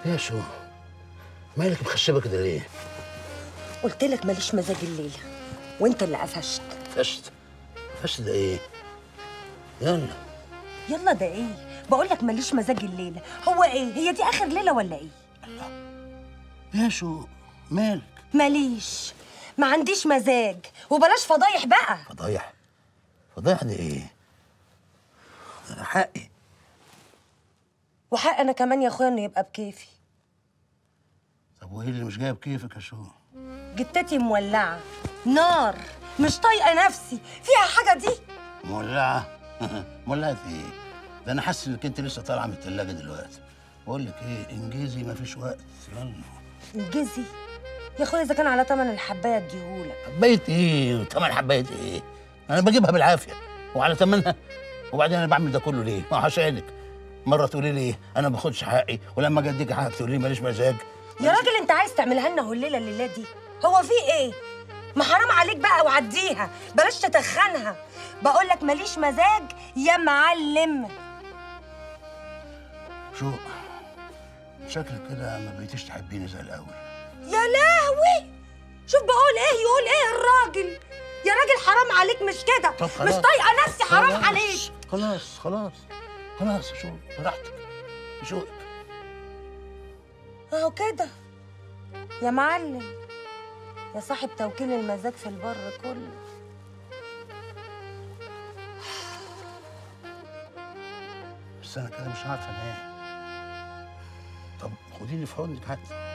يا شو مالك مخشبه كده ليه؟ قلت لك ماليش مزاج الليله وانت اللي قفشت فشت فشت ده ايه؟ يلا يلا ده ايه بقول لك ماليش مزاج الليله هو ايه هي دي اخر ليله ولا ايه يا شو مالك؟ ماليش ما عنديش مزاج وبلاش فضايح بقى فضايح فضايح دي ايه؟ ده حقي وحق انا كمان يا اخويا انه يبقى بكيفي طب وايه اللي مش جايب كيفك يا شو؟ جتتي مولعه نار مش طايقه نفسي فيها حاجه دي مولعه مولعه ايه؟ ده انا حاسس انك انت لسه طالعه من الثلاجه دلوقتي بقول لك ايه انجزي مفيش وقت يلا الجزي يا اخويا اذا كان على تمن الحبايه اديهولك حبايه ايه وثمن حبايه ايه؟ انا بجيبها بالعافيه وعلى ثمنها وبعدين انا بعمل ده كله ليه؟ ما هشهدك مره تقولي لي انا ما باخدش حقي ولما اجي اديك حقك تقولي لي ماليش مزاج يا راجل انت عايز تعملها لنا هليله الليله دي هو في ايه ما حرام عليك بقى وعديها بلاش تتخنها بقول لك ماليش مزاج يا معلم شو شكلك كده ما بقيتيش تحبيني زي الاول يا لهوي شوف بقول ايه يقول ايه الراجل يا راجل حرام عليك مش كده طب مش خلاص. طايقه نفسي حرام خلاص، عليك خلاص خلاص خلاص شو براحتك شو اهو كده يا معلم يا صاحب توكيل المزاج في البر كله بس انا كده مش عارفه انام طب خديني في حضنك حتى